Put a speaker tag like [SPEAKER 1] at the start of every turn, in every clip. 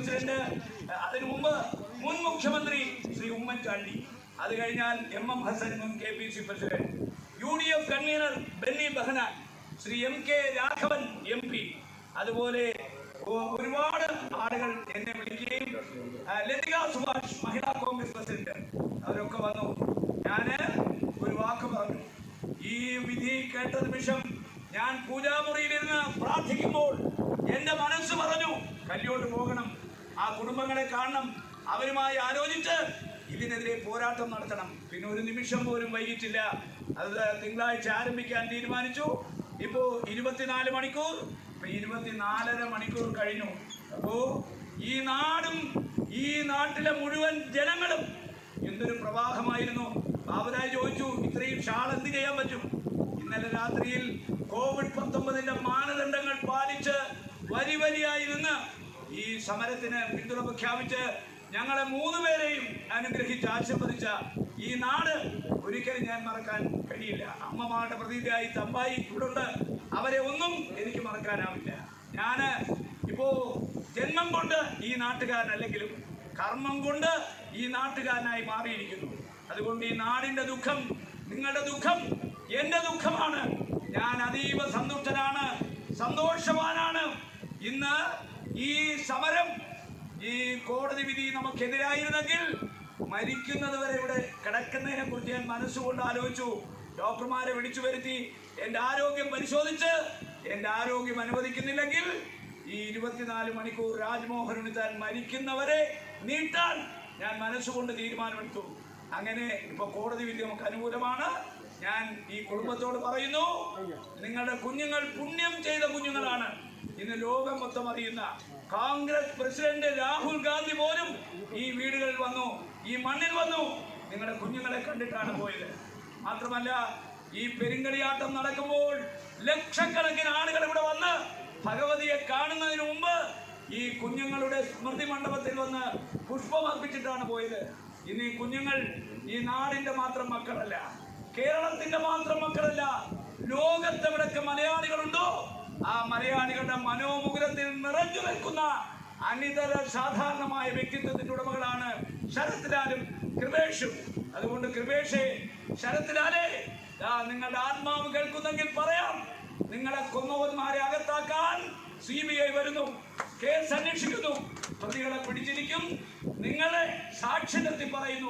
[SPEAKER 1] president അതിനു മുമ്പ് മുൻ മുഖ്യമന്ത്രി ശ്രീ ഉമ്മൻചാണ്ടി അത് കഴിഞ്ഞാൽ എം എം ഹസൻ മുൻ K P C president U D F convener Benny Behanan Shri M K Raghavan M P അതുപോലെ ഒ- ഒരുപാട് ആളുകൾ എന്നെ വിളിക്കുകയും ആ, ലതിക സുഭാഷ് മഹിളാ കോൺഗ്രസ് പ്രസിഡന്റ് അവരൊക്കെ വന്നു ഞാന് ഒരു വാക്ക് പറഞ്ഞു ഈ വിധി കേട്ട നിമിഷം ഞാൻ പൂജാമുറിയിലിരുന്ന് പ്രാർത്ഥിക്കുമ്പോൾ എന്റെ മനസ്സ് പറഞ്ഞു കല്യോട്ട് പോകണം ആ കുടുംബങ്ങളെ കാണണം അവരുമായി ആലോചിച്ച് ഇതിനെതിരെ പോരാട്ടം നടത്തണം പിന്നെ ഒരു നിമിഷം പോലും വൈകിട്ടില്ല അത് തിങ്കളാഴ്ച ആരംഭിക്കാൻ തീരുമാനിച്ചു ഇപ്പോ ഇരുപത്തിനാല് മണിക്കൂർ ഇപ്പൊ ഇരുപത്തിനാലര മണിക്കൂർ കഴിഞ്ഞു അപ്പോ ഈ നാടും ഈ നാട്ടിലെ മുഴുവൻ ജനങ്ങളും എന്തൊരു പ്രവാഹമായിരുന്നു ബാബുരാജ് ചോദിച്ചു ഇത്രയും ഷാൾ എന്ത് ചെയ്യാൻ പറ്റും ഇന്നലെ രാത്രിയിൽ കോവിഡ് പത്തൊമ്പതിന്റെ മാനദണ്ഡങ്ങൾ പാലിച്ച് വരി വരിയായി നിന്ന് ഈ സമരത്തിന് പിന്തുണ പ്രഖ്യാപിച്ച് ഞങ്ങളെ മൂന്ന് പേരെയും അനുഗ്രഹിച്ച് ആശീർവദിച്ച ഈ നാട് ഒരിക്കലും ഞാൻ മറക്കാൻ കഴിയില്ല അമ്മമാരുടെ പ്രതിനിധിയായി തമ്പായി ഇവിടുണ്ട് അവരെ ഒന്നും എനിക്ക് മറക്കാനാവില്ല ഞാന് ഇപ്പോ ജന്മം കൊണ്ട് ഈ നാട്ടുകാരനല്ലെങ്കിലും കർമ്മം കൊണ്ട് ഈ നാട്ടുകാരനായി മാറിയിരിക്കുന്നു അതുകൊണ്ട് ഈ നാടിന്റെ ദുഃഖം നിങ്ങളുടെ ദുഃഖം എന്റെ ദുഃഖമാണ് ഞാൻ അതീവ സന്തുഷ്ടനാണ് സന്തോഷവാനാണ് ഇന്ന് ഈ സമരം ഈ കോടതി വിധി നമുക്കെതിരായിരുന്നെങ്കിൽ മരിക്കുന്നത് വരെ ഇവിടെ കിടക്കുന്നതിനെ കുറിച്ച് ഞാൻ മനസ്സുകൊണ്ട് ആലോചിച്ചു ഡോക്ടർമാരെ വിളിച്ചു വരുത്തി എൻ്റെ ആരോഗ്യം പരിശോധിച്ച് എൻ്റെ ആരോഗ്യം അനുവദിക്കുന്നില്ലെങ്കിൽ ഈ ഇരുപത്തിനാല് മണിക്കൂർ രാജ്മോഹൻ ഉണ്ണിത്താൻ മരിക്കുന്നവരെ നീട്ടാൻ ഞാൻ മനസ്സുകൊണ്ട് തീരുമാനമെടുത്തു അങ്ങനെ ഇപ്പൊ കോടതി വിധി നമുക്ക് അനുകൂലമാണ് ഞാൻ ഈ കുടുംബത്തോട് പറയുന്നു നിങ്ങളുടെ കുഞ്ഞുങ്ങൾ പുണ്യം ചെയ്ത കുഞ്ഞുങ്ങളാണ് ഇന്ന് ലോകം മൊത്തം അറിയുന്ന കോൺഗ്രസ് പ്രസിഡന്റ് രാഹുൽ ഗാന്ധി പോലും ഈ വീടുകളിൽ വന്നു ഈ മണ്ണിൽ വന്നു നിങ്ങളുടെ കുഞ്ഞുങ്ങളെ കണ്ടിട്ടാണ് പോയത് മാത്രമല്ല ഈ പെരുങ്കളിയാട്ടം നടക്കുമ്പോൾ ലക്ഷക്കണക്കിന് ആളുകൾ ഇവിടെ വന്ന് ഭഗവതിയെ കാണുന്നതിന് മുമ്പ് ഈ കുഞ്ഞുങ്ങളുടെ സ്മൃതി മണ്ഡപത്തിൽ വന്ന് പുഷ്പം അർപ്പിച്ചിട്ടാണ് പോയത് ഇന്ന് ഈ കുഞ്ഞുങ്ങൾ ഈ നാടിന്റെ മാത്രം മക്കളല്ല കേരളത്തിന്റെ മാത്രം മക്കളല്ല ലോകത്തെവിടൊക്കെ മലയാളികളുണ്ടോ ആ മലയാളികളുടെ മനോമുകുരത്തിൽ നിറഞ്ഞു നിൽക്കുന്ന അനിതര സാധാരണമായ വ്യക്തിത്വത്തിന്റെ ഉടമകളാണ് ശരത് ലാലും കൃപേഷും അതുകൊണ്ട് കൃപേഷെ ശരത് ലാലെ ദാ നിങ്ങളുടെ ആത്മാവ് കേൾക്കുന്നെങ്കിൽ പറയാം നിങ്ങളെ കൊന്നവന്മാരെ അകത്താക്കാൻ സി ബി ഐ വരുന്നു കേസ് അന്വേഷിക്കുന്നു പ്രതികളെ പിടിച്ചിരിക്കും നിങ്ങളെ സാക്ഷി നിർത്തി പറയുന്നു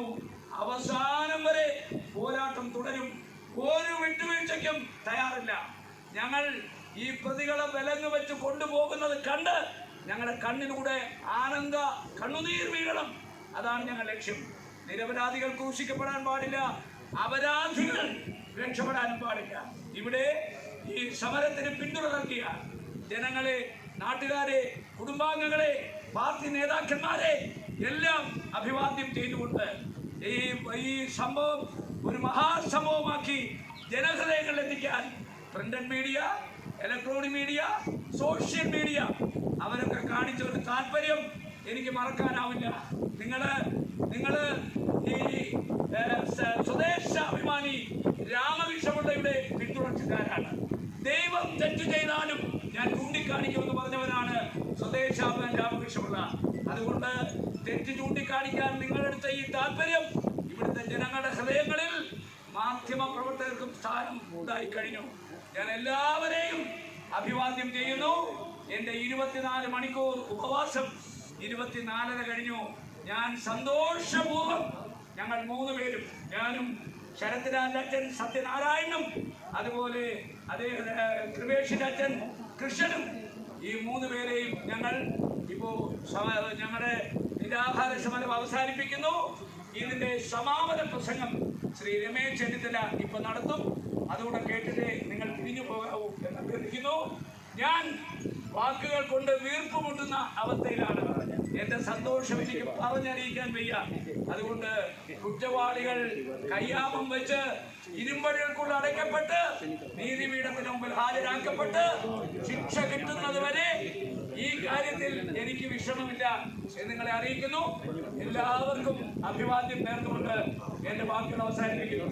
[SPEAKER 1] അവസാനം വരെ പോരാട്ടം തുടരും ഒരു വിട്ടുവീഴ്ചയ്ക്കും തയ്യാറില്ല ഞങ്ങൾ ഈ പ്രതികളെ വിലങ്ങ് വെച്ച് കൊണ്ടുപോകുന്നത് കണ്ട് ഞങ്ങളുടെ കണ്ണിലൂടെ ആനന്ദ കണ്ണുനീർ വീഴണം അതാണ് ഞങ്ങൾ ലക്ഷ്യം നിരപരാധികൾ ക്രൂശിക്കപ്പെടാൻ പാടില്ല അപരാധികൾ രക്ഷപ്പെടാനും പാടില്ല ഇവിടെ ഈ സമരത്തിന് പിന്തുണ നൽകിയ ജനങ്ങളെ നാട്ടുകാരെ കുടുംബാംഗങ്ങളെ പാർട്ടി നേതാക്കന്മാരെ എല്ലാം അഭിവാദ്യം ചെയ്തുകൊണ്ട് ഈ ഈ സംഭവം ഒരു മഹാസംഭവമാക്കി ജനഹൃദയങ്ങളിൽ എത്തിക്കാൻ printed media electronic media social media അവരൊക്കെ കാണിച്ച ഒരു താല്പര്യം എനിക്ക് മറക്കാനാവില്ല നിങ്ങള് നിങ്ങള് ഈ ഏഹ്, സ- സ്വദേശാഭിമാനി രാമകൃഷ്ണപിള്ളയുടെ പിന്തുണച്ചുകാരാണ് ദൈവം തെറ്റ് ചെയ്താലും ഞാൻ ചൂണ്ടിക്കാണിക്കുമെന്ന് പറഞ്ഞവരാണ് സ്വദേശാഭിമാൻ രാമകൃഷ്ണപിള്ള അതുകൊണ്ട് തെറ്റ് ചൂണ്ടിക്കാണിക്കാൻ നിങ്ങളെടുത്ത ഈ താല്പര്യം ഇവിടുത്തെ ജനങ്ങളുടെ ഹൃദയങ്ങളിൽ മാധ്യമ പ്രവർത്തകർക്കും സ്ഥാനം ഉണ്ടായി കഴിഞ്ഞു ഞാൻ എല്ലാവരെയും അഭിവാദ്യം ചെയ്യുന്നു എന്റെ ഇരുപത്തിനാല് മണിക്കൂർ ഉപവാസം ഇരുപത്തിനാലര കഴിഞ്ഞു ഞാൻ സന്തോഷപൂർവ്വം ഞങ്ങൾ മൂന്ന് പേരും ഞാനും ശരത്ലാലിന്റെ അച്ഛൻ സത്യനാരായണനും അതുപോലെ അതേ ഏഹ്, കൃപേഷിന്റെ അച്ഛൻ കൃഷ്ണനും ഈ മൂന്ന് പേരെയും ഞങ്ങൾ ഇപ്പോ സമ- ഞങ്ങളുടെ നിരാഹാര സമരം അവസാനിപ്പിക്കുന്നു ഇതിന്റെ സമാപന പ്രസംഗം ശ്രീ രമേശ് ചെന്നിത്തല ഇപ്പൊ നടത്തും അതുകൂടെ കേട്ടിട്ട് നിങ്ങൾ പിരിഞ്ഞു പോകാവൂ എന്ന് അഭ്യർത്ഥിക്കുന്നു ഞാൻ വാക്കുകൾ കൊണ്ട് വീർപ്പ് മുട്ടുന്ന അവസ്ഥയിലാണ് എന്റെ സന്തോഷം എനിക്ക് പറഞ്ഞറിയിക്കാൻ വയ്യ അതുകൊണ്ട് കുറ്റവാളികൾ കയ്യാമം വെച്ച് ഇരുമ്പഴികൾക്കുള്ള അടയ്ക്കപ്പെട്ട് നീതിപീഠത്തിന് മുമ്പിൽ ഹാജരാക്കപ്പെട്ട് ശിക്ഷ കിട്ടുന്നത് വരെ ഈ കാര്യത്തിൽ എനിക്ക് വിഷമമില്ല എന്ന് നിങ്ങളെ അറിയിക്കുന്നു എല്ലാവർക്കും അഭിവാദ്യം നേർന്നുകൊണ്ട് എന്റെ വാക്കുകൾ അവസാനിപ്പിക്കുന്നു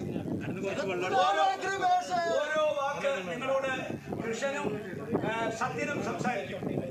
[SPEAKER 1] ഓരോ ഓരോ വാക്ക് നിങ്ങളോട് കൃഷ്ണനും ആ, സത്യനും സംസാരിക്കും